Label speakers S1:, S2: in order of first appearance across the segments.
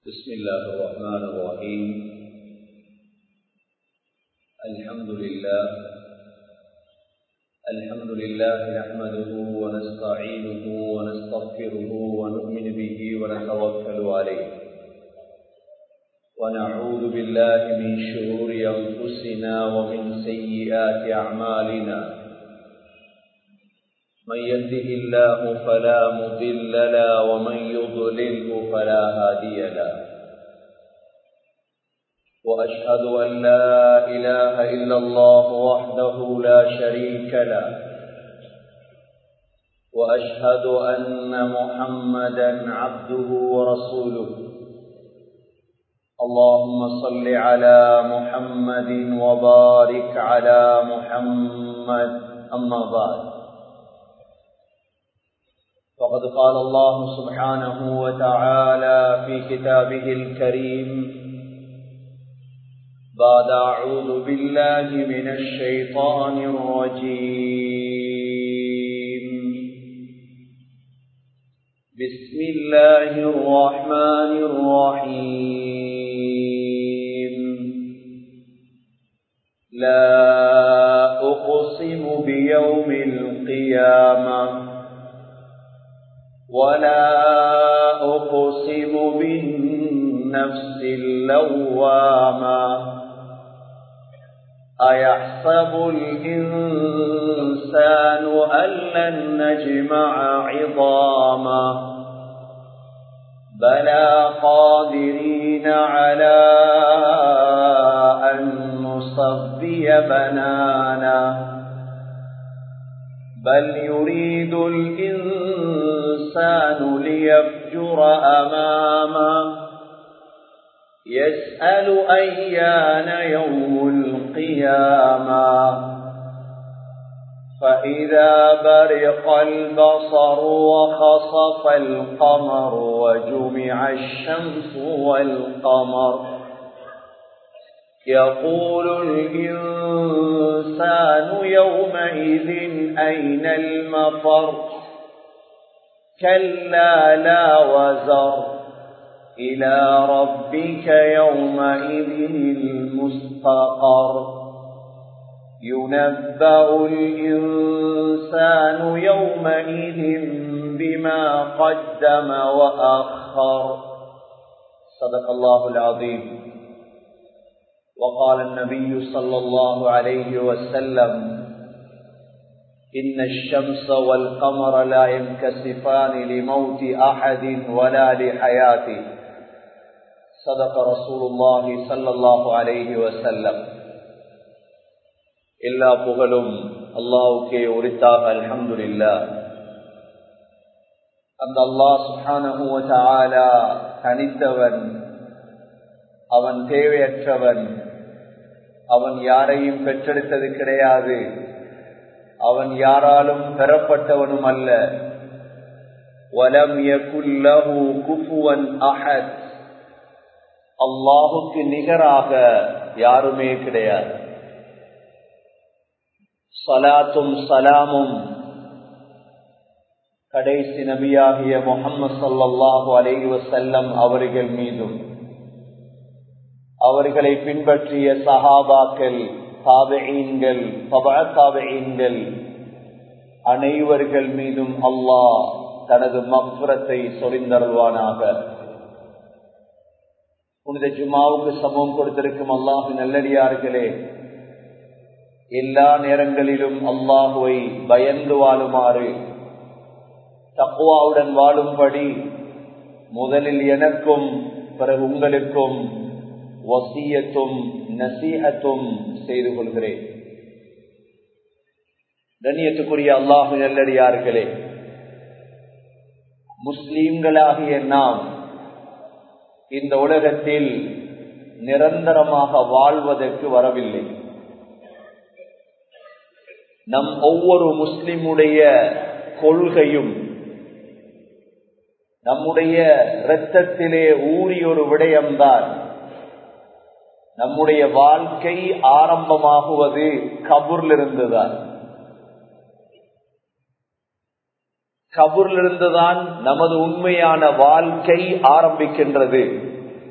S1: بسم الله الرحمن الرحيم الحمد لله الحمد لله نحمده ونستعينه ونستغفره ونؤمن به ونتوكل عليه ونعوذ بالله من شرور أنفسنا ومن سيئات أعمالنا من يهده الله فلا مضل له ومن يضلله فلا هادي له واشهد ان لا اله الا الله وحده لا شريك له واشهد ان محمدا عبده ورسوله اللهم صل على محمد وبارك على محمد اما بعد فقد قال الله سبحانه وتعالى في كتابه الكريم بعد أعوذ بالله من الشيطان الرجيم بسم الله الرحمن الرحيم لا أقسم بيوم القيامة ولا أقسم بالنفس اللوامة أيحسب الإنسان أن لن نجمع عظاما بلى قادرين على أن نصبي بنانا بل يريد الإنسان ليفجر أمامه يسأل أيان يوم القيامة فإذا برق البصر وخصف القمر وجمع الشمس والقمر يقول الإنسان يومئذ أين المفر كلا لا وزر إلى ربك يومئذ المستقر ينبأ الإنسان يومئذ بما قدم وأخر صدق الله العظيم وقال النبي صلى الله عليه وسلم إن الشمس والقمر لا ينكسفان لموت أحد ولا لحياته صدق رسول الله صلى الله عليه وسلم எல்லா புகழும் அல்லாவுக்கே உரித்தாக அல்ஹம்துலில்லா அந்த அல்லாஹ் சுஹானஹுவ தனித்தவன் அவன் தேவையற்றவன் அவன் யாரையும் பெற்றெடுத்தது கிடையாது அவன் யாராலும் பெறப்பட்டவனும் அல்ல வலம் யகுல்லஹு குஃபுவன் அஹத் அல்லாஹுக்கு நிகராக யாருமே கிடையாது சலாத்தும் சலாமும் கடைசி நபியாகிய முகம்மது சல்லாஹூ அலைஹி வசல்லம் அவர்கள் மீதும் அவர்களை பின்பற்றிய சஹாபாக்கள் தாபெயின்கள் தாபெயின்கள் அனைவர்கள் மீதும் அல்லாஹ் தனது மக்ரத்தை சொரிந்தருள்வானாக புனித ஜுமாவுக்கு சமம் கொடுத்திருக்கும் அல்லாஹு நல்லடியார்களே எல்லா நேரங்களிலும் அல்லாஹுவை பயந்து வாழுமாறு தக்குவாவுடன் வாழும்படி முதலில் எனக்கும் பிறகு உங்களுக்கும் வசியத்தும் நசீகத்தும் செய்து கொள்கிறேன் கண்ணியத்துக்குரிய அல்லாஹு நல்லடியார்களே முஸ்லீம்களாகிய நாம் இந்த உலகத்தில் நிரந்தரமாக வாழ்வதற்கு வரவில்லை நம் ஒவ்வொரு முஸ்லிமுடைய கொள்கையும் நம்முடைய இரத்தத்திலே ஊறியொரு விடயம்தான் நம்முடைய வாழ்க்கை ஆரம்பமாகுவது கபூர்லிருந்துதான் கபூரிலிருந்துதான் நமது உண்மையான வாழ்க்கை ஆரம்பிக்கின்றது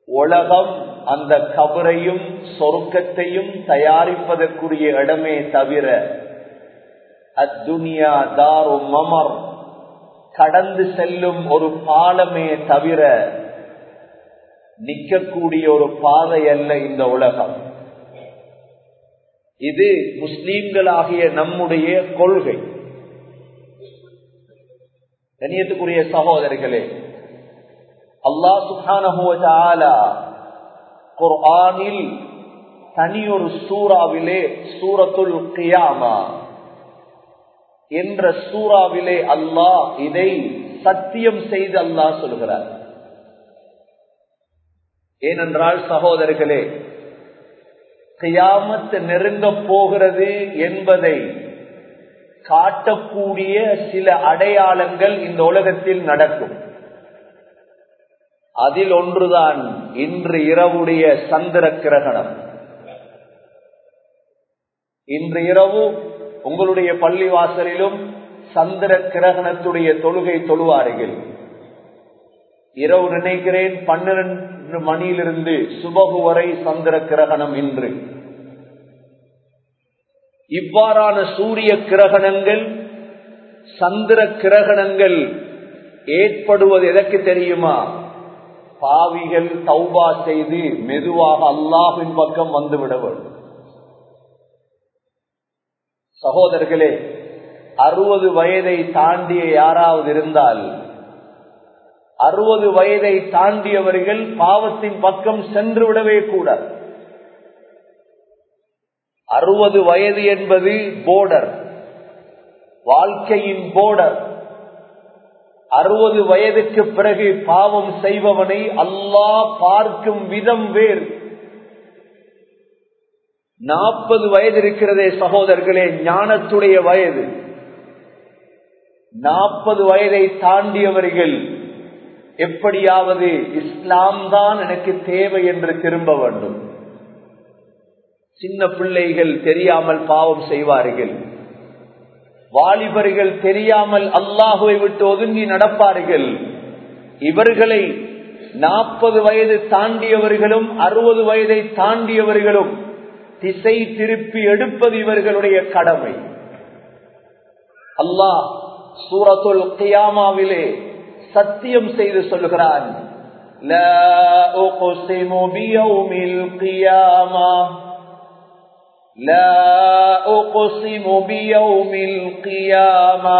S1: உலகம் அந்த கபரையும் சொர்க்கத்தையும் தயாரிப்பதற்குரிய இடமே தவிர அத்துனியா தாரு மமர் கடந்து செல்லும் ஒரு பாலமே தவிர நிற்கக்கூடிய ஒரு பாதை அல்ல இந்த உலகம் இது முஸ்லீம்களாகிய நம்முடைய கொள்கை கண்ணியத்துக்குரிய சகோதரிகளே அல்லா சுஹான குர்ஆனில் தனியொரு சூறாவிலே சூரத்துல் கியாமா என்ற சூறாவிலே அல்லாஹ் இதை சத்தியம் செய்து அல்லாஹ் சொல்கிறார் ஏனென்றால் சகோதரர்களே கியாமத்து நெருங்க போகிறது என்பதை காட்டக்கூடிய சில அடையாளங்கள் இந்த உலகத்தில் நடக்கும் அதில் ஒன்றுதான் இன்று இரவுடைய சந்திர கிரகணம் இன்று இரவு உங்களுடைய பள்ளி வாசலிலும் சந்திர கிரகணத்துடைய தொழுகை தொழுவார்கள் இரவு நினைக்கிறேன் பன்னிரண்டு மணியிலிருந்து சுபகு வரை சந்திர கிரகணம் இன்று இவ்வாறான சூரிய கிரகணங்கள் சந்திர கிரகணங்கள் ஏற்படுவது எதற்கு தெரியுமா பாவிகள் தௌபா செய்து மெதுவாக அல்லாஹின் பக்கம் வந்துவிட வேண்டும் சகோதரர்களே அறுபது வயதை தாண்டிய யாராவது இருந்தால் அறுபது வயதை தாண்டியவர்கள் பாவத்தின் பக்கம் சென்று விடவே கூடாது அறுபது வயது என்பது போர்டர் வாழ்க்கையின் போர்டர் அறுபது வயதுக்கு பிறகு பாவம் செய்பவனை அல்லாஹ் பார்க்கும் விதம் வேறு நாற்பது வயது இருக்கிறதே சகோதரர்களே ஞானத்துடைய வயது நாற்பது வயதை தாண்டியவர்கள் எப்படியாவது இஸ்லாம் தான் எனக்கு தேவை என்று திரும்ப வேண்டும் சின்ன பிள்ளைகள் தெரியாமல் பாவம் செய்வார்கள் வாலிபர்கள் தெரியாமல் அல்லாஹுவை விட்டு ஒதுங்கி நடப்பார்கள் இவர்களை நாற்பது வயது தாண்டியவர்களும் அறுபது வயதை தாண்டியவர்களும் திசை திருப்பி எடுப்பது இவர்களுடைய கடமை அல்லாஹ் சூரத்துல் கியாமாவிலே சத்தியம் செய்து சொல்கிறான் لا أقسم بيوم القيامة لا أقسم بيوم القيامة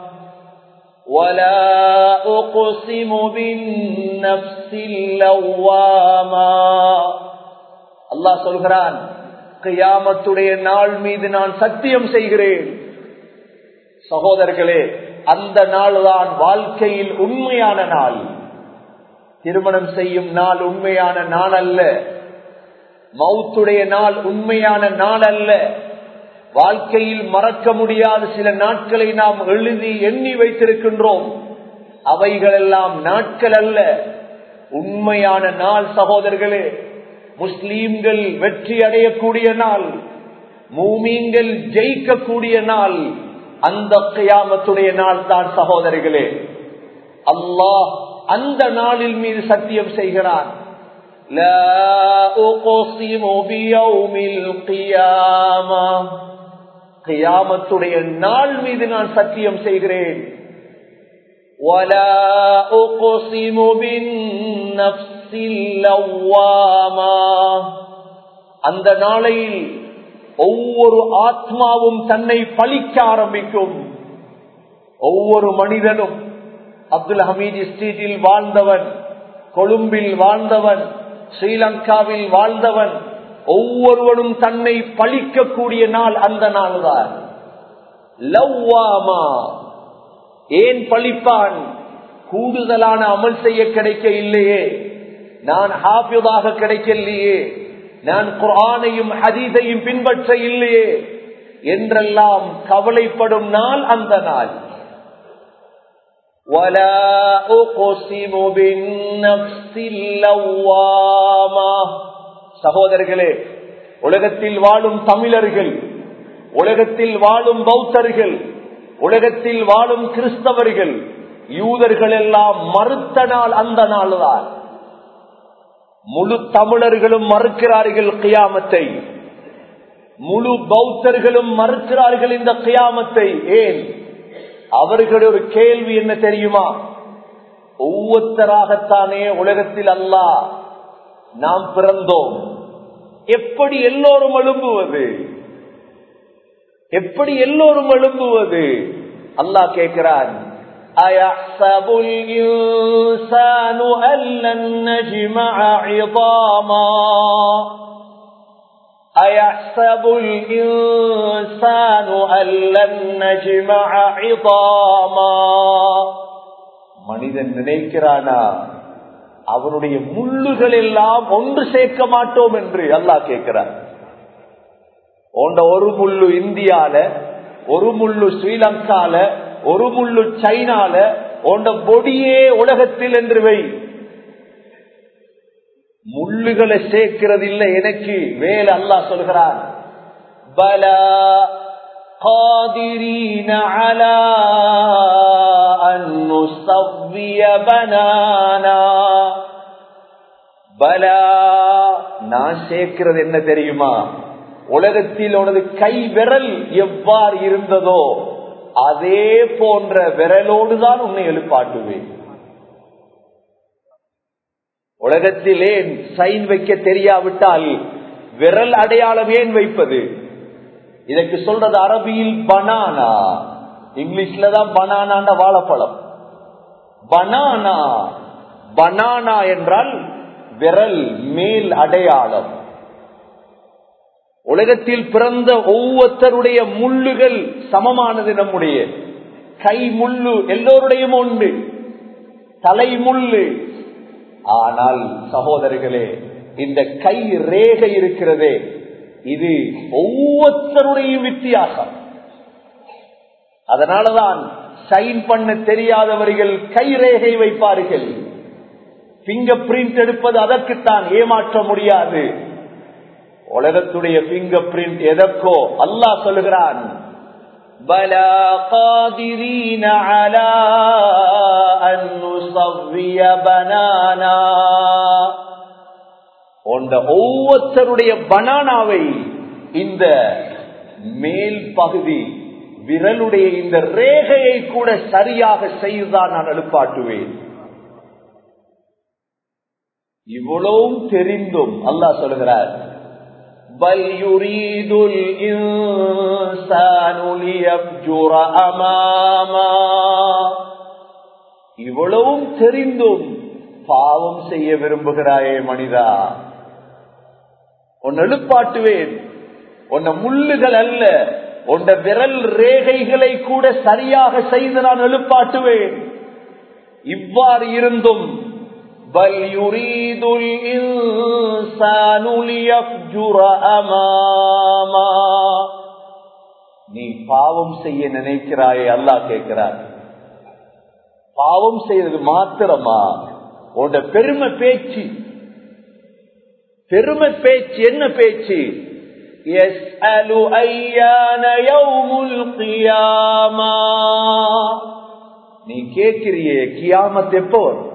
S1: ولا أقسم بالنفس اللوامة الله சொல்கிறான் கியாமத்துடைய நாள் மீது நான் சத்தியம் செய்கிறேன் சகோதரர்களே அந்த நாள் தான் வாழ்க்கையில் உண்மையான நாள் திருமணம் செய்யும் நாள் உண்மையான நாள் அல்ல மவுத்துடைய நாள் உண்மையான நாள் அல்ல வாழ்க்கையில் மறக்க முடியாத சில நாட்களை நாம் எழுதி எண்ணி வைத்திருக்கின்றோம் அவைகளெல்லாம் நாட்கள் அல்ல உண்மையான நாள் சகோதரர்களே முஸ்லீம்கள் வெற்றி அடையக்கூடிய நாள் மூமீன்கள் ஜெயிக்கக்கூடிய நாள் அந்த கியாமத்துடைய நாள் தான் சகோதரிகளே அல்லாஹ் அந்த நாளில் மீது சத்தியம் செய்கிறான் கியாமத்துடைய நாள் மீது நான் சத்தியம் செய்கிறேன் அந்த நாளையில் ஒவ்வொரு ஆத்மாவும் தன்னை பழிக்க ஆரம்பிக்கும் ஒவ்வொரு மனிதனும் அப்துல் ஹமீத் ஸ்ட்ரீட்டில் வாழ்ந்தவன் கொழும்பில் வாழ்ந்தவன் ஸ்ரீலங்காவில் வாழ்ந்தவன் ஒவ்வொருவனும் தன்னை பழிக்கக்கூடிய நாள் அந்த நாள் தான் லவ்வாமா ஏன் பழிப்பான் கூடுதலான அமல் செய்ய கிடைக்க இல்லையே நான் ஹாஃபிதாக கிடைக்கலையே நான் குரானையும் ஹதீஸையும் பின்பற்ற இல்லையே என்றெல்லாம் கவலைப்படும் நாள் அந்த நாள் ولا أقسم بالنفس اللوامة சகோதரர்களே உலகத்தில் வாழும் தமிழர்கள் உலகத்தில் வாழும் பௌத்தர்கள் உலகத்தில் வாழும் கிறிஸ்தவர்கள் யூதர்கள் எல்லாம் மறுத்த நாள் அந்த நாள் தான் முழு தமிழர்களும் மறுக்கிறார்கள் கியாமத்தை முழு பௌத்தர்களும் மறுக்கிறார்கள் இந்த கியாமத்தை ஏன் அவர்களுடைய ஒரு கேள்வி என்ன தெரியுமா ஒவ்வொருத்தராகத்தானே உலகத்தில் அல்ல நாம் பிறந்தோம் எப்படி எல்லோரும் எழும்புவது எப்படி எல்லோரும் எழும்புவது அல்லாஹ் கேட்கிறான் أيحسب الإنسان أن لن نجمع عظاما أيحسب الإنسان أن لن نجمع عظاما மனிதன் நினைக்கிறானா அவனுடைய முள்ளுகள் எல்லாம் ஒன்று சேர்க்க மாட்டோம் என்று அல்லாஹ் கேட்கிறார் ஓண்ட ஒரு முள்ளு இந்தியால ஒரு முள்ளு ஸ்ரீலங்கால ஒரு முள்ளு சைனால ஓண்ட பொடியே உலகத்தில் என்று வை முள்ளுகளை சேர்க்கிறது இல்லை எனக்கு வேலை அல்லாஹ் சொல்கிறான் பலா قادرين على أن نسوي بنانا பலா நான் சேர்க்கிறது என்ன தெரியுமா உலகத்தில் உனது கை விரல் எவ்வாறு இருந்ததோ அதே போன்ற விரலோடு தான் உன்னை எழுப்பாட்டுவேன் உலகத்தில் ஏன் சைன் வைக்க தெரியாவிட்டால் விரல் அடையாளம் ஏன் வைப்பது இதற்கு சொல்றது அரபியில் பனானா இங்கிலீஷ்ல தான் பனானாண்ட வாழைப்பழம் பனானா பனானா என்றால் விரல் மேல் அடையாளம் உலகத்தில் பிறந்த ஒவ்வொருத்தருடைய முள்ளுகள் சமமானது நம்முடைய கை முள்ளு எல்லோருடையும் உண்டு தலை முள்ளு ஆனால் சகோதரர்களே இந்த கை ரேகை இருக்கிறதே இது ஒவ்வொருத்தருடைய வித்தியாசம் அதனாலதான் சைன் பண்ண தெரியாதவர்கள் கை ரேகை வைப்பார்கள் பிங்கர் பிரிண்ட் எடுப்பது அதற்குத்தான் ஏமாற்ற முடியாது உலகத்துடைய பிங்கர் பிரிண்ட் எதற்கோ அல்லாஹ் சொல்லுகிறான் بلى قادرين على أن نصوي بنانا உண்ட ஒவ்வொருத்தருடைய பனானாவை இந்த மேல் பகுதி விரலுடைய இந்த ரேகையை கூட சரியாக செய்துதான் நான் எழுப்பாட்டுவேன் இவ்வளவும் தெரிந்தும் அல்லாஹ் சொல்கிறார் بل يريد الإنسان ليفجر أماما இவ்வளவும் தெரிந்தும் பாவம் செய்ய விரும்புகிறாயே மனிதா உன் எழுப்பாட்டுவேன் உன்ன முள்ளுகள் அல்ல உன்ன விரல் ரேகைகளை கூட சரியாக செய்து நான் எழுப்பாட்டுவேன் இவ்வாறு இருந்தும் بل يريد الإنسان ليفجر أماما நீ பாவம் செய்ய நினைக்கிறாயே அல்லாஹ் கேட்கிறார் பாவம் செய்யறது மாத்திரமா உன்னோட பெருமை பேச்சு பெருமை பேச்சு என்ன பேச்சு يسأل أيان يوم القيامة நீ கேட்கிறியே கியாமத் எப்போ வரும்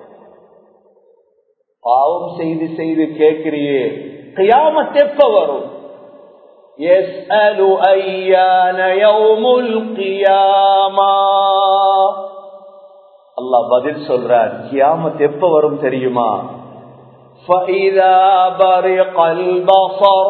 S1: பாவம் செய்து செய்து கேட்கிறியே கியாமத் எப்ப வரும் يسأل أيان يوم القيامة அல்லாஹ் பதில் சொல்றார் கியாமத் எப்ப வரும் தெரியுமா فإذا برق البصر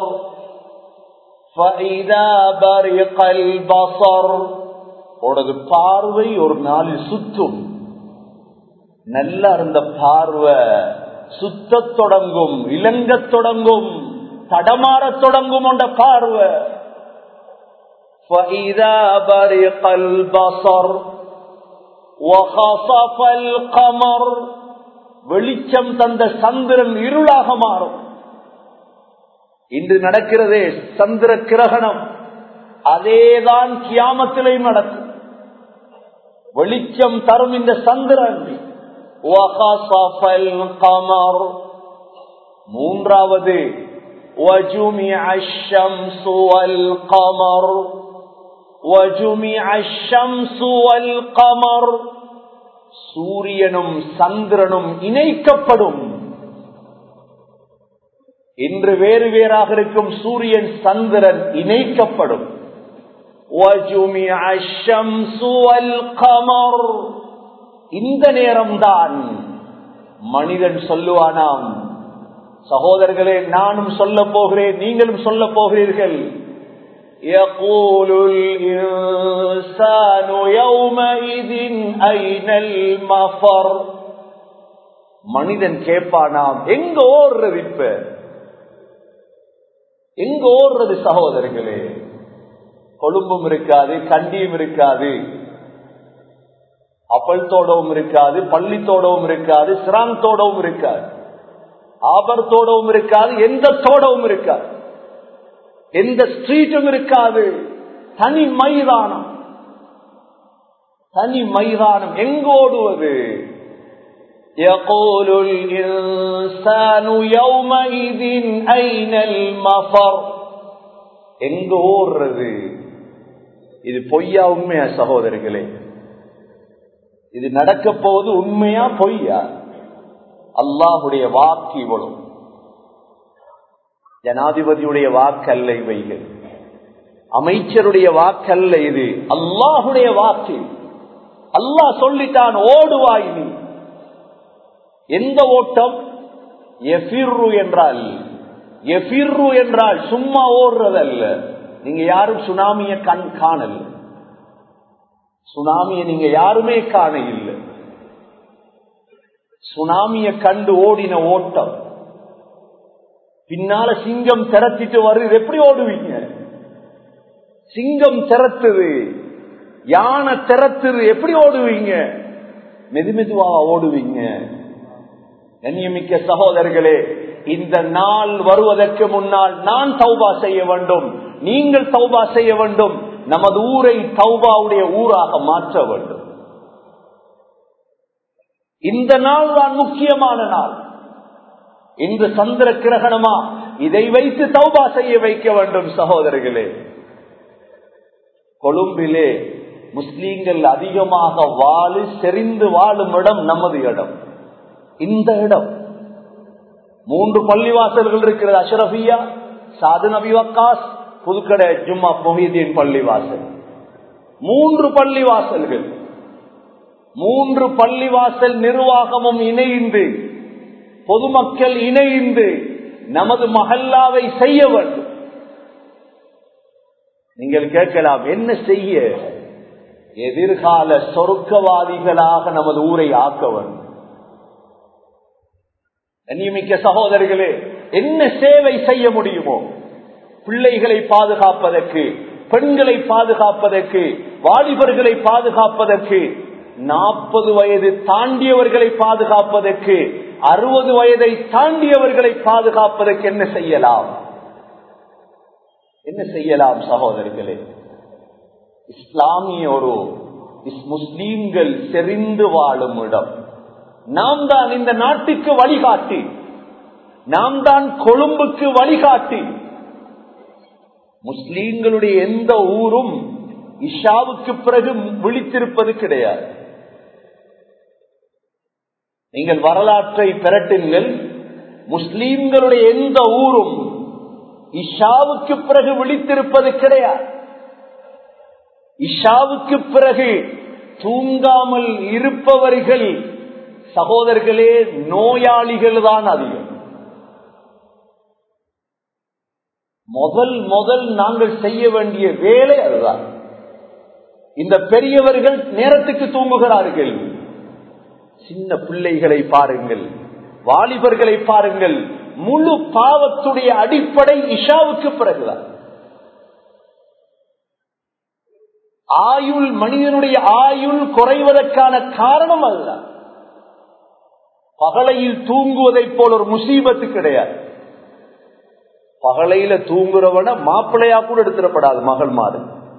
S1: فإذا برق البصر உனது பார்வை ஒரு நாளில் சுத்தும் நல்லா இருந்த பார்வை சுத்தத் தொடங்கும் இலங்கத் தொடங்கும் தடமாறத் தொடங்கும் என்ற பார்வை فإذا برق البصر وخصف القمر வெளிச்சம் தந்த சந்திரன் இருளாக மாறும் இன்று நடக்கிறதே சந்திர கிரகணம் அதேதான் கியாமத்திலையும் நடக்கும் வெளிச்சம் தரும் இந்த சந்திரன் وخصف القمر மூன்றாவது وجمع الشمس والقمر وجمع الشمس والقمر சூரியனும் சந்திரனும் இணைக்கப்படும் இன்று வேறு வேறாக இருக்கும் சூரியன் சந்திரன் இணைக்கப்படும் وَجُمِعَ الشَّمْسُ وَالْقَمَرُ இந்த நேரம்தான் மனிதன் சொல்லுவானாம் சகோதரர்களே நானும் சொல்ல போகிறேன் நீங்களும் சொல்ல போகிறீர்கள் يقول الإنسان يومئذ أين المفر மனிதன் கேட்பானாம் எங்க ஓடுறது இப்ப எங்க ஓடுறது சகோதரர்களே கொழும்பும் இருக்காது கண்டியும் இருக்காது அப்பல் தோடவும் இருக்காது பள்ளி தோடவும் இருக்காது சிராங் தோடவும் இருக்காது ஆபர் தோடவும் இருக்காது எந்த தோடவும் இருக்காது எந்த ஸ்ட்ரீட்டும் இருக்காது தனி மைதானம் தனி மைதானம் எங்கோடுவது يقول الإنسان يومئذ أين المفر எங்க ஓடுறது இது பொய்யா உண்மையா சகோதரிகளே இது நடக்க போவது உண்மையா பொய்யா அல்லாஹுடைய வாக்கு இவ்வளவு ஜனாதிபதியுடைய வாக்கல்ல இவைகள் அமைச்சருடைய வாக்கல்ல இது அல்லாஹுடைய வாக்கு அல்லாஹ் சொல்லிட்டான் ஓடுவாய் நீ எந்த ஓட்டம் எஃபிர்ரு என்றால் எஃபிர்ரு என்றால் சும்மா ஓடுறதல்ல நீங்க யாரும் சுனாமிய கண் காணல சுனாமிய நீங்க யாருமே காண இல்லை சுனாமிய கண்டு ஓடின ஓட்டம் பின்னால சிங்கம் திறத்திட்டு வருது எப்படி ஓடுவீங்க சிங்கம் திறத்துது யானை திறத்துது எப்படி ஓடுவீங்க மெது மெதுவா ஓடுவீங்க கண்ணியமிக்க சகோதரர்களே இந்த நாள் வருவதற்கு முன்னால் நான் தௌபா செய்ய வேண்டும் நீங்கள் தௌபா செய்ய வேண்டும் நமது ஊரை தௌபாவுடைய ஊராக மாற்ற வேண்டும் இந்த நாள் தான் முக்கியமான நாள் இன்று சந்திர கிரகணமா இதை வைத்து தௌபா செய்ய வைக்க வேண்டும் சகோதரர்களே கொழும்பிலே முஸ்லீம்கள் அதிகமாக வாழு செறிந்து வாழும் இடம் நமது இடம் இந்த இடம் மூன்று பள்ளிவாசல்கள் இருக்கிறது அஷரஃபியா சாது நபி வக்காஸ் புதுக்கடை ஜும்மா மொஹிதீன் பள்ளிவாசல் மூன்று பள்ளிவாசல்கள் மூன்று பள்ளிவாசல் நிர்வாகமும் இணைந்து பொதுமக்கள் இணைந்து நமது மஹல்லாவை செய்ய வேண்டும் நீங்கள் கேட்கலாம் என்ன செய்ய எதிர்கால சொருக்கவாதிகளாக நமது ஊரை ஆக்க வேண்டும் கண்ணியமிக்க சகோதரர்களே என்ன சேவை செய்ய முடியுமோ பிள்ளைகளை பாதுகாப்பதற்கு பெண்களை பாதுகாப்பதற்கு வாலிபர்களை பாதுகாப்பதற்கு நாற்பது வயது தாண்டியவர்களை பாதுகாப்பதற்கு அறுபது வயதை தாண்டியவர்களை பாதுகாப்பதற்கு என்ன செய்யலாம் என்ன செய்யலாம் சகோதரர்களே இஸ்லாமிய ஒரு முஸ்லீம்கள் செறிந்து வாழும் இடம் நாம் தான் இந்த நாட்டுக்கு வழிகாட்டி நாம் தான் கொழும்புக்கு வழிகாட்டி முஸ்லீம்களுடைய எந்த ஊரும் இஷாவுக்கு பிறகு விழித்திருப்பது கிடையாது நீங்கள் வரலாற்றை பெறட்டுங்கள் முஸ்லீம்களுடைய எந்த ஊரும் இஷாவுக்கு பிறகு விழித்திருப்பது கிடையாது இஷாவுக்கு பிறகு தூங்காமல் இருப்பவர்கள் சகோதரர்களே நோயாளிகள் தான் அதிகம் முதல் முதல் நாங்கள் செய்ய வேண்டிய வேலை அதுதான் இந்த பெரியவர்கள் நேரத்துக்கு தூங்குகிறார்கள் சின்ன பிள்ளைகளை பாருங்கள் வாலிபர்களை பாருங்கள் முழு பாவத்துடைய அடிப்படை இஷாவுக்கு பிறகுதான் ஆயுள் மனிதனுடைய ஆயுள் குறைவதற்கான காரணம் அதுதான் பகலையில் தூங்குவதைப் போல ஒரு முசீபத்து கிடையாது பகலையில தூங்குறவன மாப்பிள்ளையா கூட எடுத்துடப்படாது மகள் மாறு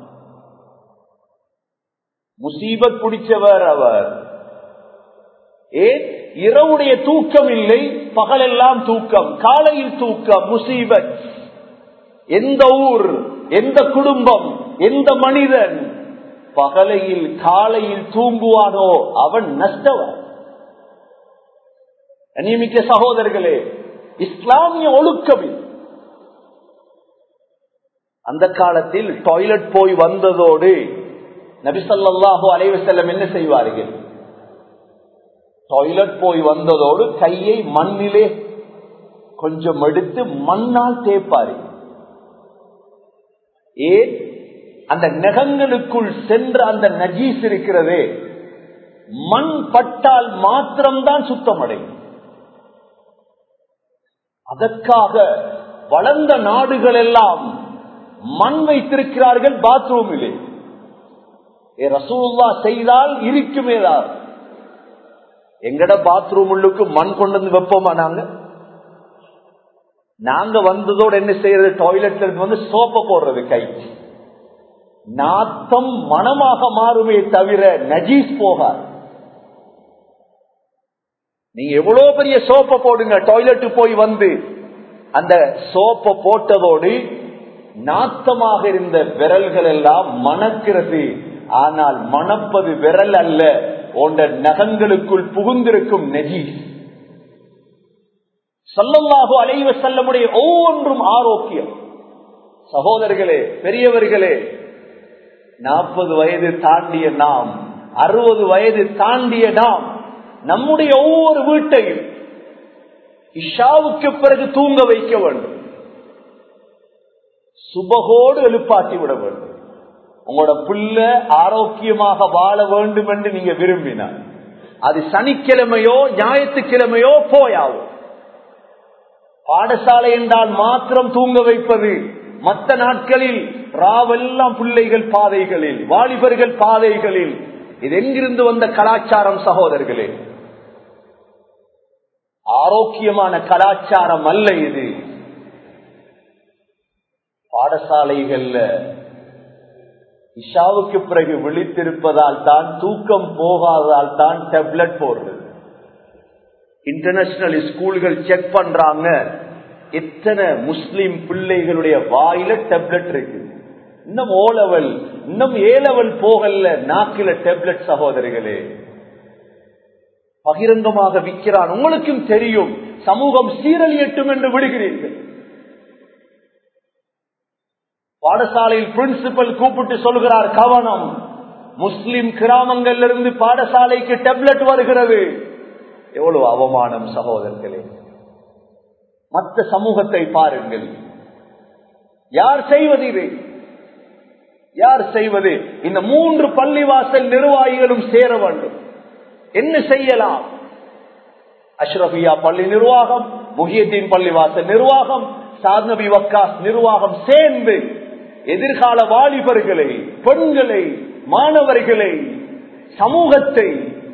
S1: முசீபத் பிடிச்சவர் அவர் ஏன் இரவுடைய தூக்கம் இல்லை பகலெல்லாம் தூக்கம் காலையில் தூக்கம் முசீபத் எந்த ஊர் எந்த குடும்பம் எந்த மனிதன் பகலையில் காலையில் தூங்குவானோ அவன் நஷ்டவன் நியமிக்க சகோதரர்களே இஸ்லாமிய ஒழுக்கம் இது. அந்த காலத்தில் டாய்லெட் போய் வந்ததோடு நபிசல்லாஹு அலைவு செல்லம் என்ன செய்வார்கள் டாய்லெட் போய் வந்ததோடு கையை மண்ணிலே கொஞ்சம் எடுத்து மண்ணால் தேய்ப்பாரு ஏன் அந்த நகங்களுக்குள் சென்ற அந்த நஜீஸ் இருக்கிறதே மண் பட்டால் மாத்திரம்தான் சுத்தமடையும் அதற்காக வளர்ந்த நாடுகள் எல்லாம் மண் வைத்திருக்கிறார்கள் பாத்ரூமிலே ஏ ரசூல்லா செய்தால் இருக்குமே தான் எங்கட பாத்ரூம் உள்ளுக்கு மண் கொண்டு வந்து வைப்போமா நாங்க நாங்க வந்ததோடு என்ன செய்யறது டாய்லெட்ல இருந்து வந்து சோப்ப போடுறது கை நாத்தம் மனமாக மாறுமே தவிர நஜீஸ் போகாது நீங்க எவ்வளவு பெரிய சோப்பை போடுங்க டாய்லெட்டு போய் வந்து அந்த சோப்பை போட்டதோடு நாத்தமாக இருந்த விரல்கள் எல்லாம் மணக்கிறது ஆனால் மணப்பது விரல் அல்ல போன்ற நகங்களுக்குள் புகுந்திருக்கும் நெஜீஸ் சொல்லல்லாஹு அலைவ செல்லமுடைய ஒவ்வொன்றும் ஆரோக்கியம் சகோதரர்களே பெரியவர்களே நாற்பது வயது தாண்டிய நாம் அறுபது வயது தாண்டிய நாம் நம்முடைய ஒவ்வொரு வீட்டையும் இஷாவுக்கு பிறகு தூங்க வைக்க வேண்டும் சுபகோடு எழுப்பாட்டி விட வேண்டும் உங்களோட பிள்ளை ஆரோக்கியமாக வாழ வேண்டும் என்று நீங்க விரும்பினார் அது சனிக்கிழமையோ ஞாயிற்றுக்கிழமையோ போயாவும் பாடசாலை என்றால் மாத்திரம் தூங்க வைப்பது மற்ற நாட்களில் ராவெல்லாம் பிள்ளைகள் பாதைகளில் வாலிபர்கள் பாதைகளில் இது எங்கிருந்து வந்த கலாச்சாரம் சகோதரர்களே ஆரோக்கியமான கலாச்சாரம் அல்ல இது பாடசாலைகள்ல இஷாவுக்கு பிறகு விழித்திருப்பதால் தான் தூக்கம் போகாததால் தான் டெப்லெட் போடுறது இன்டர்நேஷனல் ஸ்கூல்கள் செக் பண்றாங்க எத்தனை முஸ்லிம் பிள்ளைகளுடைய வாயில டெப்லெட் இருக்கு இன்னும் ஓ லெவல் இன்னும் ஏ லெவல் போகல நாக்கில டெப்லெட் சகோதரிகளே பகிரங்கமாக விற்கிறான் உங்களுக்கும் தெரியும் சமூகம் சீரழியட்டும் என்று விடுகிறீர்கள் பாடசாலையில் பிரின்சிபல் கூப்பிட்டு சொல்கிறார் கவனம் முஸ்லிம் கிராமங்கள்ல இருந்து பாடசாலைக்கு டெப்லெட் வருகிறது எவ்வளவு அவமானம் சகோதரர்களே மற்ற சமூகத்தை பாருங்கள் யார் செய்வது இது யார் செய்வது இந்த மூன்று பள்ளிவாசல் நிர்வாகிகளும் சேர வேண்டும் என்ன செய்யலாம் அஷ்ரபியா பள்ளி நிர்வாகம் முஹியத்தீன் பள்ளிவாசல் நிர்வாகம் சாத்நபி வக்காஸ் நிர்வாகம் சேர்ந்து எதிர்கால வாலிபர்களை பெண்களை மாணவர்களை சமூகத்தை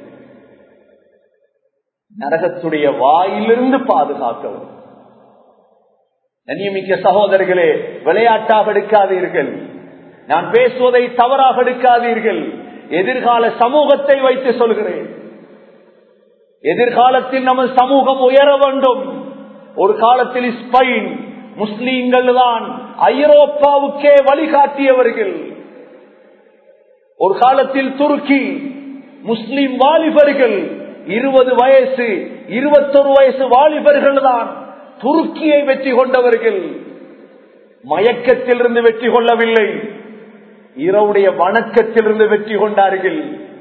S1: நரகத்துடைய வாயிலிருந்து பாதுகாக்கவும் நன்னியமிக்க சகோதரர்களே விளையாட்டாக எடுக்காதீர்கள் நான் பேசுவதை தவறாக எடுக்காதீர்கள் எதிர்கால சமூகத்தை வைத்து சொல்கிறேன் எதிர்காலத்தில் நம்ம சமூகம் உயர வேண்டும் ஒரு காலத்தில் ஸ்பெயின் முஸ்லீம்கள் தான் ஐரோப்பாவுக்கே வழிகாட்டியவர்கள் ஒரு காலத்தில் துருக்கி முஸ்லிம் வாலிபர்கள் இருபது வயசு இருபத்தொரு வயசு வாலிபர்கள் தான் துருக்கியை வெற்றி கொண்டவர்கள் மயக்கத்திலிருந்து வெற்றி கொள்ளவில்லை இரவுடைய வணக்கத்திலிருந்து வெற்றி கொண்டார்கள்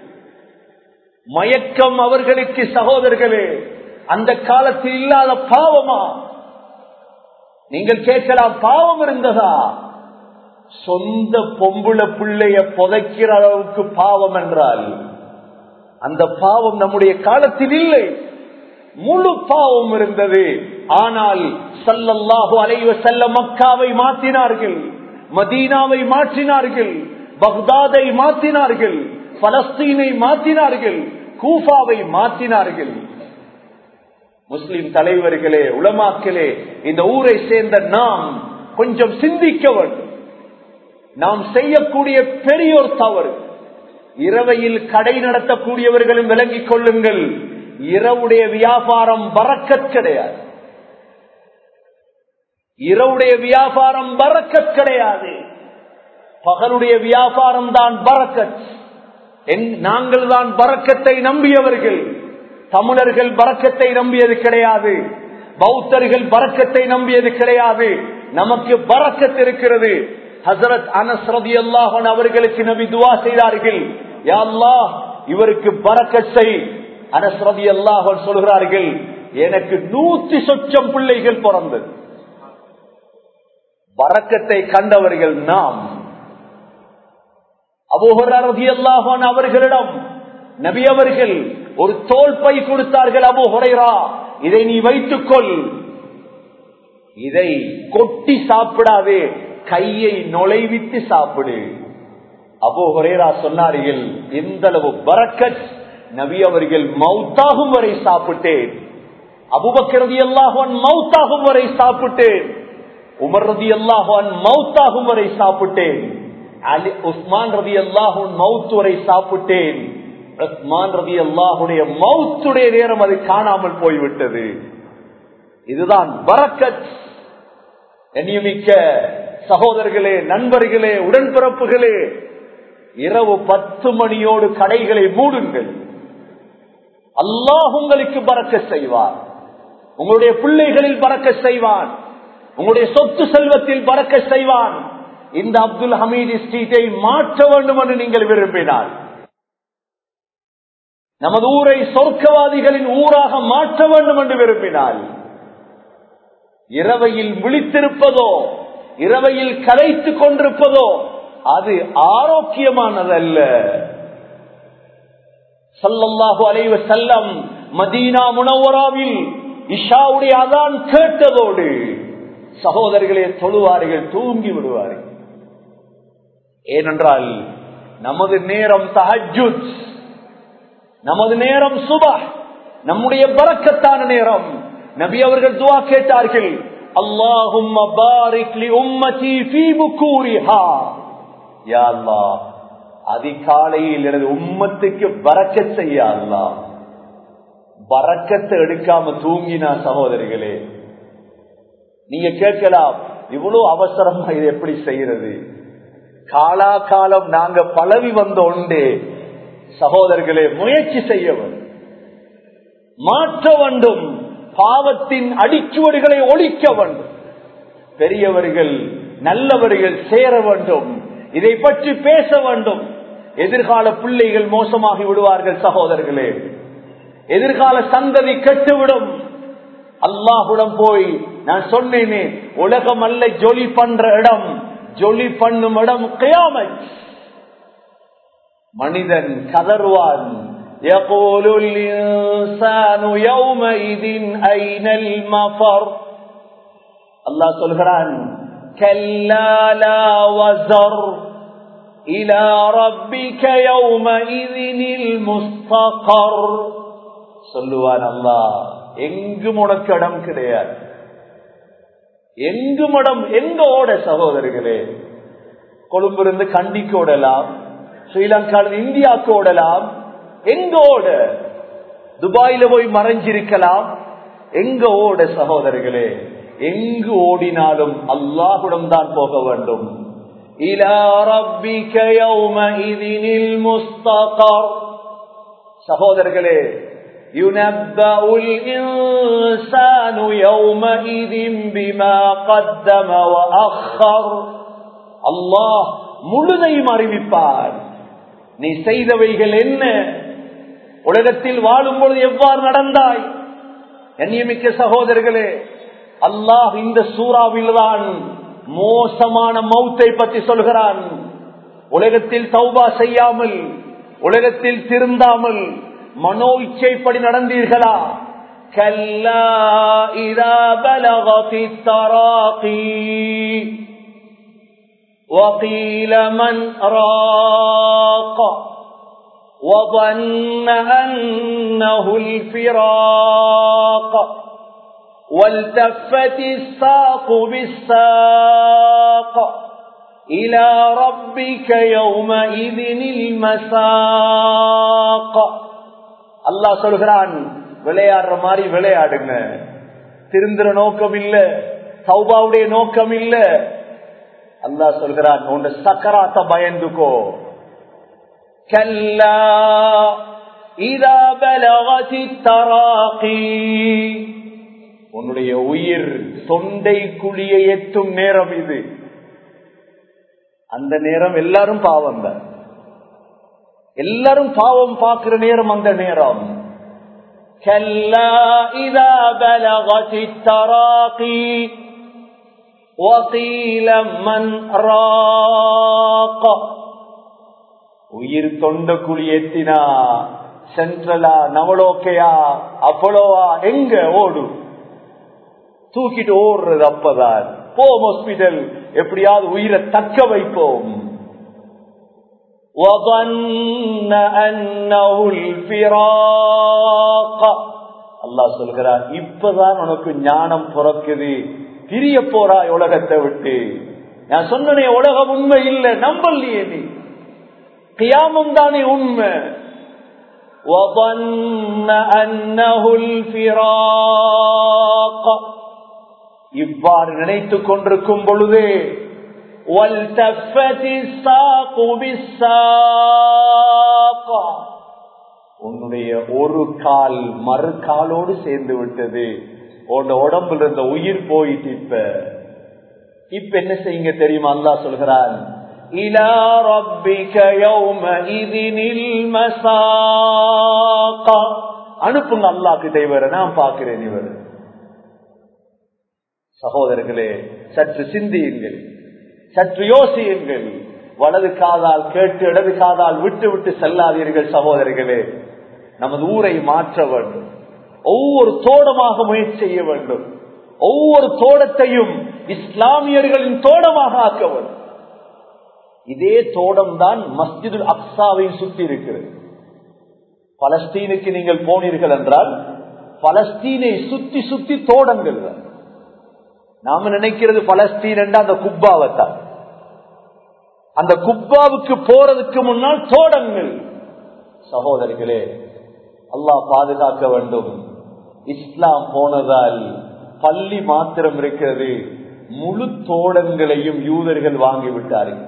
S1: மயக்கம் அவர்களுக்கு சகோதரர்களே அந்த காலத்தில் இல்லாத பாவமா நீங்கள் கேட்கலாம் பாவம் இருந்ததா சொந்த பொம்புல பிள்ளைய புதைக்கிற அளவுக்கு பாவம் என்றால் அந்த பாவம் நம்முடைய காலத்தில் இல்லை முழு பாவம் இருந்தது ஆனால் சல்லல்லாஹு அலைவ செல்ல மக்காவை மாற்றினார்கள் மதீனாவை மாற்றினார்கள் பக்தாதை மாற்றினார்கள் பலஸ்தீனை மாற்றினார்கள் கூஃபாவை மாற்றினார்கள் முஸ்லிம் தலைவர்களே உலமாக்களே இந்த ஊரை சேர்ந்த நாம் கொஞ்சம் சிந்திக்க வேண்டும் நாம் செய்யக்கூடிய பெரியோர் தவறு இரவையில் கடை நடத்தக்கூடியவர்களும் விளங்கிக் கொள்ளுங்கள் இரவுடைய வியாபாரம் வரக்கத் கிடையாது இரவுடைய வியாபாரம் பறக்கத் கிடையாது பகலுடைய வியாபாரம் தான் பறக்கத் நாங்கள் தான் பறக்கத்தை நம்பியவர்கள் தமிழர்கள் பறக்கத்தை நம்பியது கிடையாது பௌத்தர்கள் பறக்கத்தை நம்பியது கிடையாது நமக்கு பறக்கத் இருக்கிறது ஹசரத் அனஸ் ரதி அல்லாஹன் அவர்களுக்கு நபி துவா செய்தார்கள் யா அல்லாஹ் இவருக்கு பறக்கத் செய் அனஸ் ரதி அல்லாஹன் சொல்கிறார்கள் எனக்கு நூத்தி சொச்சம் பிள்ளைகள் பிறந்தது பறக்கத்தை கண்டவர்கள் நாம் அபோஹரதி அல்லாஹான் அவர்களிடம் நபி அவர்கள் ஒரு தோல் பை கொடுத்தார்கள் அபு ஹுரைரா இதை நீ வைத்துக்கொள் இதை கொட்டி சாப்பிடாதே கையை நுழைவித்து சாப்பிடு அபோ ஹுரேரா சொன்னார்கள் எந்த அளவு பரக்கத் நபி அவர்கள் மௌத்தாகும் வரை சாப்பிட்டேன் அபுபக்கரதி அல்லாஹான் மௌத்தாகும் வரை சாப்பிட்டேன் உமர் ரதி அல்லாஹான் மௌத்தாகும் வரை சாப்பிட்டேன் அலி உஸ்மான் ரதி அல்லாஹூன் மவுத் வரை சாப்பிட்டேன் உஸ்மான் ரதி அல்லாஹுடைய மவுத்துடைய நேரம் அது காணாமல் போய்விட்டது இதுதான் பரக்கத் நியமிக்க சகோதரர்களே நண்பர்களே உடன்பிறப்புகளே இரவு பத்து மணியோடு கடைகளை மூடுங்கள் அல்லாஹ் உங்களுக்கு பறக்க செய்வார் உங்களுடைய பிள்ளைகளில் பறக்க செய்வான் உங்களுடைய சொத்து செல்வத்தில் பறக்க செய்வான் இந்த அப்துல் ஹமீது ஸ்ட்ரீட்டை மாற்ற வேண்டும் என்று நீங்கள் விரும்பினால் நமது ஊரை சொர்க்கவாதிகளின் ஊராக மாற்ற வேண்டும் என்று விரும்பினால் இரவையில் விழித்திருப்பதோ இரவையில் கலைத்துக் கொண்டிருப்பதோ அது ஆரோக்கியமானதல்ல சல்லல்லாஹு அலைவ செல்லம் மதீனா முனவராவில் இஷாவுடைய அதான் கேட்டதோடு சகோதரர்களே தொழுவார்கள் தூங்கி விடுவார்கள் ஏனென்றால் நமது நேரம் தஹஜுத் நமது நேரம் சுபா நம்முடைய பறக்கத்தான நேரம் நபி அவர்கள் துவா கேட்டார்கள் அல்லாஹும் அதிகாலையில் எனது உம்மத்துக்கு பறக்க செய்ய அல்லா பறக்கத்தை எடுக்காம தூங்கினா சகோதரிகளே நீங்க கேட்கலாம் இவ்வளவு அவசரமா இது எப்படி செய்யறது காலா காலம் நாங்க பழவி வந்த உண்டு சகோதரர்களே முயற்சி செய்ய வேண்டும் மாற்ற வேண்டும் பாவத்தின் அடிச்சுவடுகளை ஒழிக்க வேண்டும் பெரியவர்கள் நல்லவர்கள் சேர வேண்டும் இதை பற்றி பேச வேண்டும் எதிர்கால பிள்ளைகள் மோசமாகி விடுவார்கள் சகோதரர்களே எதிர்கால சந்ததி கெட்டுவிடும் அல்லாஹுடன் போய் நான் சொன்னேனே உலகம் அல்ல ஜொலி பண்ற இடம் ஜொலி பண்ணும் இடம் கியாமத் மனிதன் கதர்வான் يقول الإنسان يومئذ أين المفر الله சொல்கிறான் كلا لا وزر إلى ربك يومئذ المستقر சொல்லுவான் அல்லாஹ் எங்கும் உனக்கு இடம் கிடையாது எங்கும் இடம் எங்க ஓட சகோதரிகளே கொழும்பிலிருந்து கண்டிக்கு ஓடலாம் ஸ்ரீலங்காவில் இந்தியாவுக்கு ஓடலாம் எங்க ஓட துபாயில போய் மறைஞ்சிருக்கலாம் எங்க ஓட சகோதரர்களே எங்கு ஓடினாலும் அல்லாஹுடன் தான் போக வேண்டும் சகோதரர்களே ينبأ الإنسان يومئذ بما قدم وأخر الله முழுதையும் அறிவிப்பார் நீ செய்தவைகள் என்ன உலகத்தில் வாழும் பொழுது எவ்வாறு நடந்தாய் கண்ணியமிக்க சகோதரர்களே அல்லாஹ் இந்த சூறாவில் தான் மோசமான மௌத்தை பற்றி சொல்கிறான் உலகத்தில் தௌபா செய்யாமல் உலகத்தில் திருந்தாமல் மனோ இச்சைப்படி நடந்தீர்களா கல்லா இதா பலகி தராகி وقيل من راق وظن أنه الفراق والتفت الساق بالساق إلى ربك يومئذ المساق அல்லாஹ் சொல்கிறான் விளையாடுற மாதிரி விளையாடுங்க திருந்துற நோக்கம் இல்ல சௌபாவுடைய நோக்கம் இல்ல அல்லாஹ் சொல்கிறான் உன் சக்கராத்த பயந்துக்கோ கல்லா இதா பலகதி தராகி உன்னுடைய உயிர் தொண்டை குழியை எட்டும் நேரம் இது அந்த நேரம் எல்லாரும் பாவம் தான் எல்லாரும் பாவம் பார்க்கிற நேரம் அந்த நேரம் كلا إذا بلغت التراقي وقيل من راق உயிர் தொண்ட குழி எத்தினா சென்ட்ரலா நவலோக்கையா அப்பளோவா எங்க ஓடு தூக்கிட்டு ஓடுறது அப்பதான் போம் ஹாஸ்பிட்டல் எப்படியாவது உயிரை தக்க வைப்போம் وظن أنه الفراق அல்லாஹ் சொல்கிறார் இப்பதான் உனக்கு ஞானம் பிறக்குது பிரிய போறாய் உலகத்தை விட்டு நான் சொன்னனே உலகம் உண்மை இல்லை நம்பலையே நீ கியாமம் தானே உண்மை وظن أنه الفراق இவ்வாறு நினைத்துக் கொண்டிருக்கும் பொழுதே والتفت الساق بالساق உன்னுடைய ஒரு கால் மறு காலோடு சேர்ந்து விட்டது உன் உடம்புல இருந்த உயிர் போயிட்டு இப்ப இப்ப என்ன செய்யுங்க தெரியுமா அல்லா சொல்கிறான் إلى ربك يومئذ المساق அனுப்புங்க அல்லா கிட்ட இவரை நான் பார்க்கிறேன் இவர் சகோதரர்களே சற்று சிந்தியுங்கள் சற்று யோசியுங்கள் வலது காதால் கேட்டு இடது காதால் விட்டு விட்டு செல்லாதீர்கள் சகோதரர்களே நமது ஊரை மாற்ற வேண்டும் ஒவ்வொரு தோடமாக முயற்சி செய்ய வேண்டும் ஒவ்வொரு தோட்டத்தையும் இஸ்லாமியர்களின் தோட்டமாக ஆக்க வேண்டும் இதே தோடம் தான் மஸ்ஜிது அக்சாவை சுற்றி இருக்கிறது பலஸ்தீனுக்கு நீங்கள் போனீர்கள் என்றால் பலஸ்தீனை சுத்தி சுத்தி தோடங்கள் நாம நினைக்கிறது பலஸ்தீன் என்ற அந்த குப்பாவைத்தான் அந்த குப்பாவுக்கு போறதுக்கு முன்னால் தோடங்கள் சகோதரிகளே அல்லாஹ் பாதுகாக்க வேண்டும் இஸ்லாம் போனதால் பள்ளி மாத்திரம் இருக்கிறது முழு தோடங்களையும் யூதர்கள் வாங்கிவிட்டார்கள்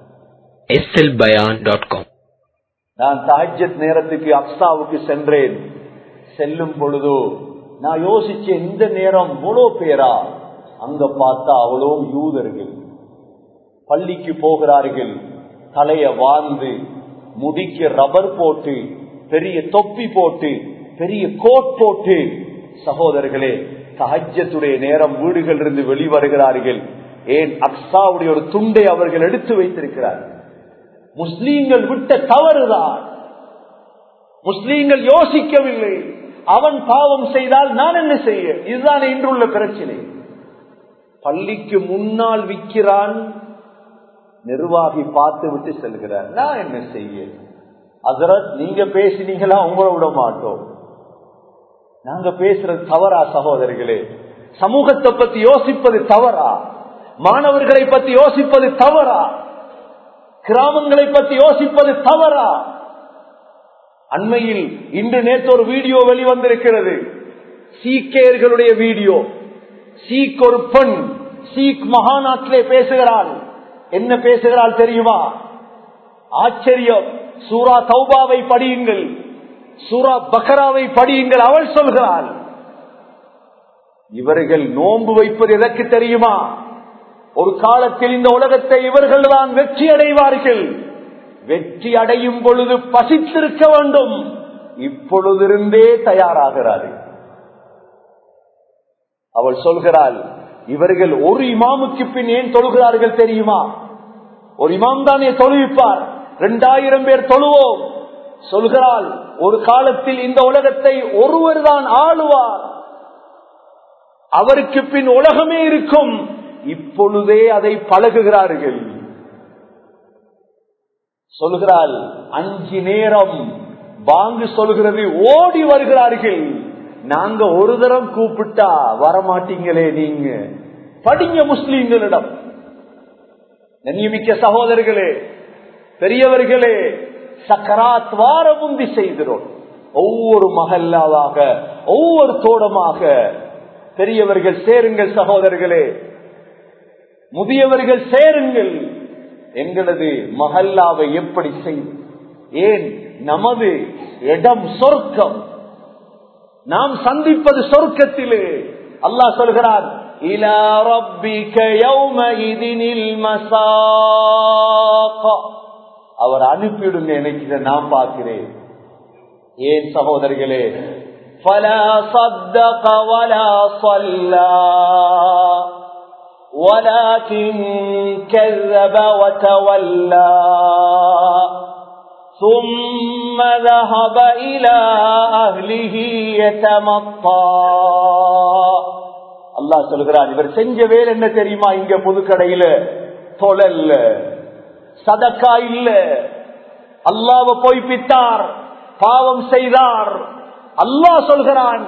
S2: slbayan.com
S1: நான் தாஜத் நேரத்துக்கு அப்சாவுக்கு சென்றேன் செல்லும் பொழுதோ நான் யோசிச்ச இந்த நேரம் இவ்வளோ பேரா அங்க பார்த்தா அவ்வளோ யூதர்கள் பள்ளிக்கு போகிறார்கள் தலைய வாழ்ந்து முடிக்கு ரப்பர் போட்டு பெரிய தொப்பி போட்டு பெரிய கோட் போட்டு சகோதரர்களே தஹஜத்துடைய நேரம் வீடுகள் இருந்து வெளிவருகிறார்கள் ஏன் அக்ஸாவுடைய ஒரு துண்டை அவர்கள் எடுத்து வைத்திருக்கிறார்கள் முஸ்லீம்கள் விட்ட தவறுதான் முஸ்லீம்கள் யோசிக்கவில்லை அவன் பாவம் செய்தால் நான் என்ன செய்ய இதுதான் இன்றுள்ள பிரச்சனை பள்ளிக்கு முன்னால் விற்கிறான் நிர்வாகி பார்த்து விட்டு செல்கிறார் நான் என்ன செய்ய அதரத் நீங்க பேசினீங்களா உங்களை விட மாட்டோம் நாங்க பேசுறது தவறா சகோதரிகளே சமூகத்தை பத்தி யோசிப்பது தவறா மாணவர்களை பத்தி யோசிப்பது தவறா கிராமங்களை பத்தி யோசிப்பது தவறா அண்மையில் இன்று நேற்று ஒரு வீடியோ வெளிவந்திருக்கிறது சீக்கியர்களுடைய வீடியோ சீக் ஒரு பெண் சீக் மகாநாட்டிலே பேசுகிறாள் என்ன பேசுகிறாள் தெரியுமா ஆச்சரியம் சூரா தௌபாவை படியுங்கள் சூரா பக்கராவை படியுங்கள் அவள் சொல்கிறாள் இவர்கள் நோன்பு வைப்பது எதற்கு தெரியுமா ஒரு காலத்தில் இந்த உலகத்தை இவர்கள் தான் வெற்றி அடைவார்கள் வெற்றி அடையும் பொழுது பசித்திருக்க வேண்டும் இப்பொழுதிருந்தே தயாராகிறார்கள் அவள் சொல்கிறாள் இவர்கள் ஒரு இமாமுக்கு பின் ஏன் தொழுகிறார்கள் தெரியுமா ஒரு இமாம் தானே தொழுவிப்பார் இரண்டாயிரம் பேர் தொழுவோம் சொல்கிறாள் ஒரு காலத்தில் இந்த உலகத்தை ஒருவர் தான் ஆளுவார் அவருக்கு பின் உலகமே இருக்கும் இப்பொழுதே அதை பழகுகிறார்கள் சொல்கிறாள் அஞ்சு நேரம் பாங்கு சொல்கிறது ஓடி வருகிறார்கள் நாங்க ஒரு தரம் கூப்பிட்டா வரமாட்டீங்களே நீங்க படிங்க முஸ்லீம்களிடம் நியமிக்க சகோதரர்களே பெரியவர்களே சக்கராத் வார முந்தி செய்கிறோம் ஒவ்வொரு மகல்லாவாக ஒவ்வொரு தோடமாக பெரியவர்கள் சேருங்கள் சகோதரர்களே முதியவர்கள் சேருங்கள் எங்களது மகல்லாவை எப்படி செய்யும் ஏன் நமது இடம் சொர்க்கம் நாம் சந்திப்பது சொர்க்கத்திலே அல்லாஹ் சொல்கிறான் இலா ரப்பிக யௌமஇதினில் மசாக் அவர் அனுப்பிவிடுங்க எனக்கு இதை நான் பார்க்கிறேன் ஏன் சகோதரிகளே فلا صدق ولا صلى ولكن كذب وتولى ثم ذهب إلى أهله يتمطى அல்லாஹ் சொல்கிறான் இவர் செஞ்ச வேலை என்ன தெரியுமா இங்க புதுக்கடையில தொழல்ல சதக்கா இல்ல அல்லாவ பொய்ப்பித்தார் பாவம் செய்தார் அல்லாஹ் சொல்கிறான்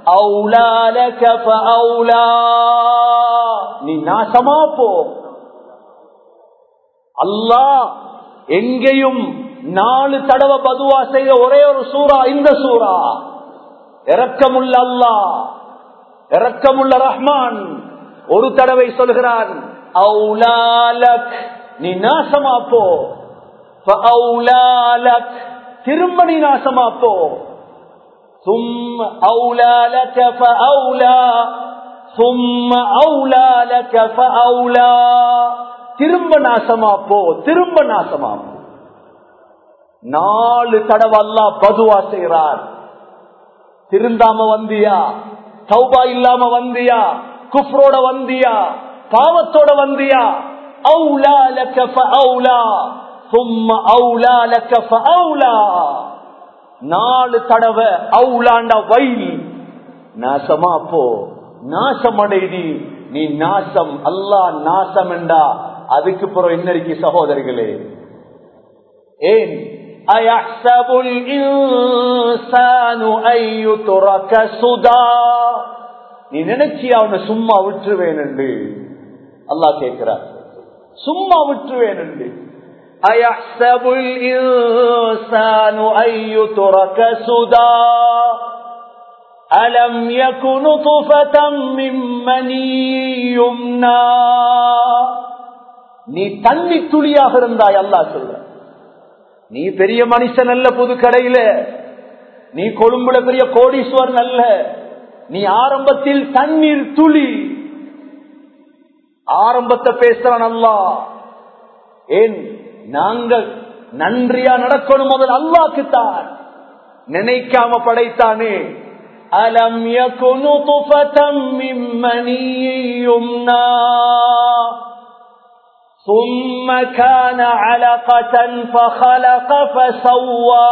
S1: நீ நாசமா போ அல்லாஹ் எங்கேயும் நாலு தடவை பதுவா செய்த ஒரே ஒரு சூறா இந்த சூறா இறக்கமுள்ள அல்லாஹ் இறக்கமுள்ள ரஹ்மான் ஒரு தடவை சொல்கிறான் நீ நாசமா போ திரும்ப நீ நாசமா போ ثم أولى لك فأولى ثم أولى لك فأولى திரும்ப நாசமா போ திரும்ப நாசமா போ நாலு தடவை அல்லாஹ் பதுவா செய்கிறார் திருந்தாம வந்தியா தௌபா இல்லாம வந்தியா குஃப்ரோட வந்தியா பாவத்தோட வந்தியா அவுலா லக்க ஃபஅவுலா ثم أولى لك فأولى நாலு தடவை அவுலாண்ட வயல் நாசமா போ நாசம் அடைதி நீ நாசம் அல்லா நாசம் என்றா அதுக்கு பிறகு என்ன இருக்கு சகோதரிகளே ஏன் أيحسب الإنسان أن يترك سدى நீ நினைச்சி அவனை சும்மா விட்டுருவேன் என்று அல்லாஹ் கேட்கிறார் சும்மா விட்டுருவேன் என்று أيحسب الإنسان أن يترك سدى ألم يكن طفة من مني يمنى நீ தண்ணி துளியாக இருந்தாய் அல்லா சொல்ற நீ பெரிய மனுஷன் அல்ல புது கடையில நீ கொழும்புல பெரிய கோடீஸ்வரன் அல்ல நீ ஆரம்பத்தில் தண்ணீர் துளி ஆரம்பத்தை பேசுறான் அல்லா ஏன் நாங்கள் நன்றியா நடக்கணும் முதல் அல்லாக்குத்தான் நினைக்காம படைத்தானே அலம் யகுனு துஃபதம் மின் மனியும்னா ثم كان علقة فخلق فسوى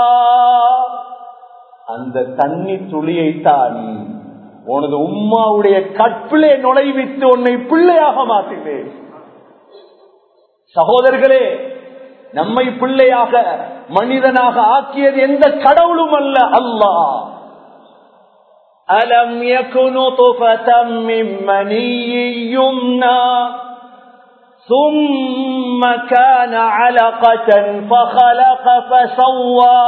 S1: அந்த தண்ணி துளியைத்தான் உனது உம்மாவுடைய கற்பிலே நுழைவித்து உன்னை பிள்ளையாக மாற்றினேன் சகோதரர்களே நம்மை பிள்ளையாக மனிதனாக ஆக்கியது எந்த கடவுளும் அல்ல அல்லாஹ் அலம் யகுனு துஃபதம் மின் மனியும்னா ثم كان علقة فخلق فسوى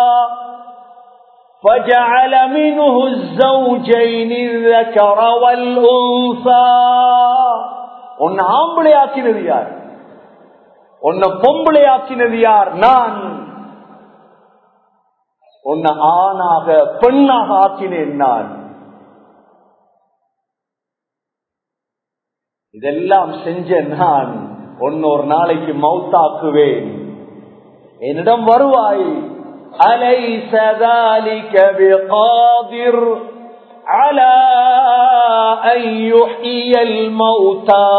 S1: فجعل منه الزوجين الذكر والأنثى உன்னை ஆம்பளை ஆக்கினது யார் உன்னை பொம்பளை ஆக்கினது யார் நான் உன்னை ஆணாக பெண்ணாக ஆக்கினேன் நான் இதெல்லாம் செஞ்ச நான் ஒன்னொரு நாளைக்கு மௌத்தாக்குவேன் என்னிடம் வருவாய் அலை சதாலிக பிகாதிர் على أن يحيي الموتى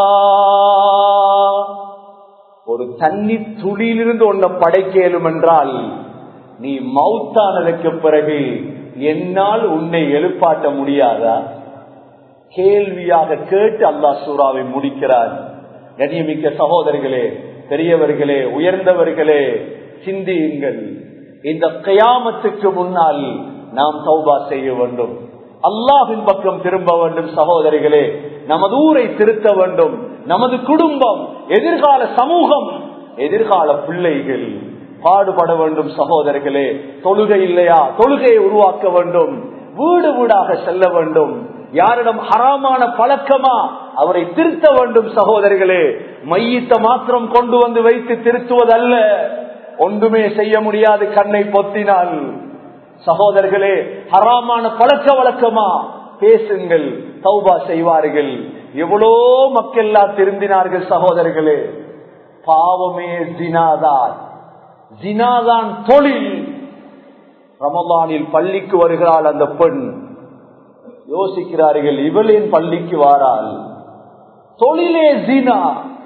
S1: ஒரு தண்ணி துளியிலிருந்து ஒன்ன படைக்கலும் என்றால் நீ மௌத்தானதுக்கு பிறகு என்னால் உன்னை எழுப்பாட்ட முடியாதா கேள்வியாக கேட்டு அல்லா சூறாவை முடிக்கிறார் கண்ணியமிக்க சகோதரிகளே பெரியவர்களே உயர்ந்தவர்களே சிந்தியுங்கள் இந்த கயாமத்துக்கு முன்னால் நாம் தௌபா செய்ய வேண்டும் அல்லாஹின் பக்கம் திரும்ப வேண்டும் சகோதரிகளே நமது ஊரை திருத்த வேண்டும் நமது குடும்பம் எதிர்கால சமூகம் எதிர்கால பிள்ளைகள் பாடுபட வேண்டும் சகோதரர்களே தொழுகை இல்லையா தொழுகையை உருவாக்க வேண்டும் வீடு வீடாக செல்ல வேண்டும் யாரிடம் ஹராமான பழக்கமா அவரை திருத்த வேண்டும் சகோதரிகளே மையத்தை மாத்திரம் கொண்டு வந்து வைத்து திருத்துவதல்ல ஒன்றுமே செய்ய முடியாது கண்ணை பொத்தினால் சகோதரர்களே ஹராமான பழக்க வழக்கமா பேசுங்கள் தௌபா செய்வார்கள் எவ்வளோ மக்கள்லாம் திருந்தினார்கள் சகோதரர்களே பாவமே ஜினாதான் ஜினாதான் தொழில் ரமலானில் பள்ளிக்கு வருகிறாள் அந்த பெண் யோசிக்கிறார்கள் இவளின் பள்ளிக்கு வாராள் தொழிலே ஜினா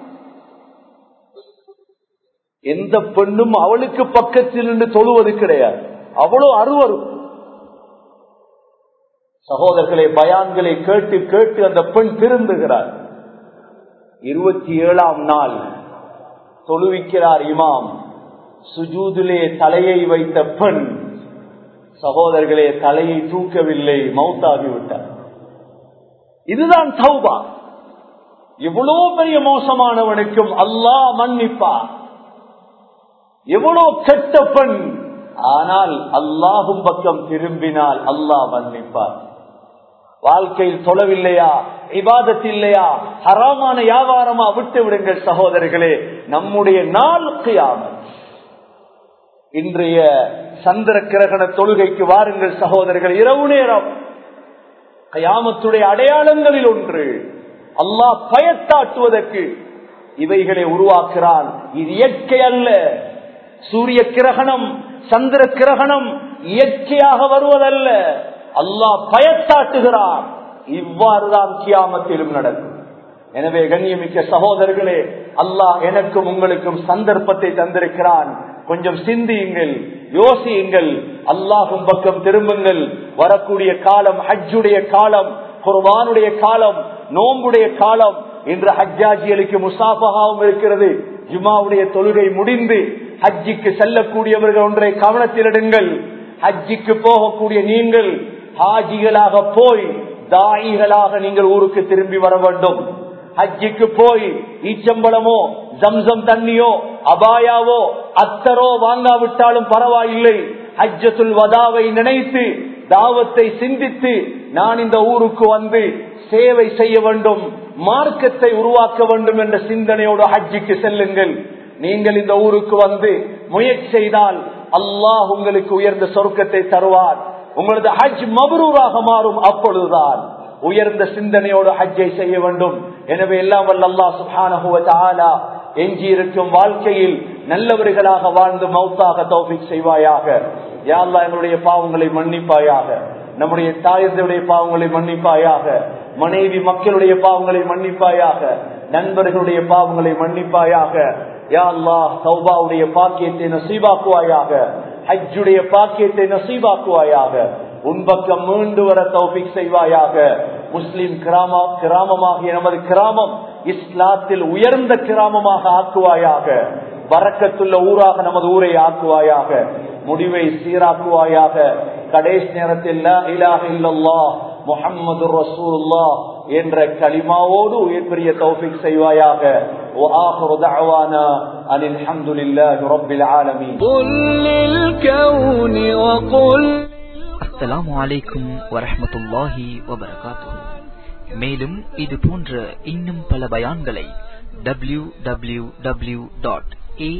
S1: எந்த பெண்ணும் அவளுக்கு பக்கத்தில் நின்று தொழுவது கிடையாது அவ்வளோ அருவரும் சகோதரர்களை பயான்களை கேட்டு கேட்டு அந்த பெண் திருந்துகிறார் இருபத்தி ஏழாம் நாள் தொழுவிக்கிறார் இமாம் சுஜூதிலே தலையை வைத்த பெண் சகோதரர்களே தலையை தூக்கவில்லை மவுத்தாகிவிட்டார் இதுதான் சௌபா எவ்வளவு பெரிய மோசமானவனுக்கும் அல்லாஹ் மன்னிப்பார் எவ்வளவு கெட்ட பெண் ஆனால் அல்லாஹும் பக்கம் திரும்பினால் அல்லாஹ் மன்னிப்பார் வாழ்க்கையில் தொழவில்லையா இபாதத் இல்லையா ஹராமான வியாபாரமா விட்டு விடுங்கள் சகோதரர்களே நம்முடைய நாள் கியாமத் இன்றைய சந்திர கிரகண தொழுகைக்கு வாருங்கள் சகோதரர்கள் இரவு நேரம் கயாமத்துடைய அடையாளங்களில் ஒன்று அல்லாஹ் பயத்தாட்டுவதற்கு இவைகளை உருவாக்குறான் இது இயற்கை அல்ல சூரிய கிரகணம் சந்திர கிரகணம் இயற்கையாக வருவதல்ல அல்லாஹ் பயத்தாட்டுகிறான் இவ்வாறுதான் கியாமத்திலும் நடக்கும் எனவே கண்ணியமிக்க சகோதரர்களே அல்லாஹ் எனக்கும் உங்களுக்கும் சந்தர்ப்பத்தை தந்திருக்கிறான் கொஞ்சம் சிந்தியுங்கள் யோசியுங்கள் அல்லாஹும் பக்கம் திரும்புங்கள் வரக்கூடிய காலம் ஹஜ்ஜுடைய காலம் குர்பானுடைய காலம் நோம்புடைய காலம் இன்று ஹஜ்ஜாஜிகளுக்கு முசாஃபகாவும் இருக்கிறது ஜுமாவுடைய தொழுகை முடிந்து ஹஜ்ஜிக்கு செல்லக்கூடியவர்கள் ஒன்றை கவனத்தில் எடுங்கள் ஹஜ்ஜிக்கு போகக்கூடிய நீங்கள் ஹாஜிகளாக போய் தாயிகளாக நீங்கள் ஊருக்கு திரும்பி வர வேண்டும் ஹஜ்ஜிக்கு போய் ஈச்சம்பளமோ ஜம்சம் தண்ணியோ அபாயாவோ அத்தரோ வாங்காவிட்டாலும் பரவாயில்லை ஹஜ்ஜத்துல் வதாவை நினைத்து தாவத்தை சிந்தித்து நான் இந்த ஊருக்கு வந்து சேவை செய்ய வேண்டும் மார்க்கத்தை உருவாக்க வேண்டும் என்ற சிந்தனையோடு ஹஜ்ஜிக்கு செல்லுங்கள் நீங்கள் இந்த ஊருக்கு வந்து முயற்சி செய்தால் அல்லாஹ் உங்களுக்கு உயர்ந்த சொர்க்கத்தை தருவார் உங்களது ஹஜ் மபரூராக மாறும் அப்பொழுதுதான் உயர்ந்த சிந்தனையோடு ஹஜ்ஜை செய்ய வேண்டும் எனவே எல்லாம் வல்ல அல்லாஹ் சுப்ஹானஹு வ தஆலா எஞ்சி இருக்கும் வாழ்க்கையில் நல்லவர்களாக வாழ்ந்து மௌத்தாக தௌஃபிக் செய்வாயாக யா அல்லாஹ் எங்களுடைய பாவங்களை மன்னிப்பாயாக நம்முடைய தாயர்களுடைய பாவங்களை மன்னிப்பாயாக மனைவி மக்களுடைய பாவங்களை மன்னிப்பாயாக நண்பர்களுடைய பாவங்களை மன்னிப்பாயாக யா அல்லாஹ் சௌபாவுடைய பாக்கியத்தை நசீபாக்குவாயாக ஹஜ்ஜுடைய பாக்கியத்தை நசீபாக்குவாயாக உன்பக்கம் மீண்டு வர தௌபிக் செய்வாயாக முஸ்லிம் கிராம கிராமமாகிய நமது கிராமம் இஸ்லாத்தில் உயர்ந்த கிராமமாக ஆக்குவாயாக வரக்கத்துள்ள ஊராக நமது ஊரை ஆக்குவாயாக முடிவை சீராக்குவாயாக கடைசி நேரத்தில் முகமது ரசூல்லா என்ற களிமாவோடு உயிர் பெரிய தௌஃபிக் செய்வாயாக وآخر دعوانا أن الحمد لله رب العالمين
S2: قل للكون وقل
S3: அஸ்ஸலாமு அலைக்கும் வரஹ்மத்துல்லாஹி வபரகாத்துஹு மேலும் இது போன்ற இன்னும் பல பயான்களை டபிள்யூ டபிள்யூ டபிள்யூ டாட்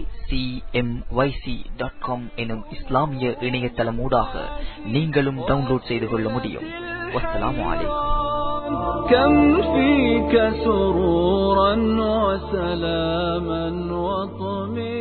S3: எனும் இஸ்லாமிய இணையதளமூடாக நீங்களும் டவுன்லோட் செய்து கொள்ள முடியும் வஸ்ஸலாமு அலைக்கும்
S2: كم فيك سرورا وسلاما وطمئنا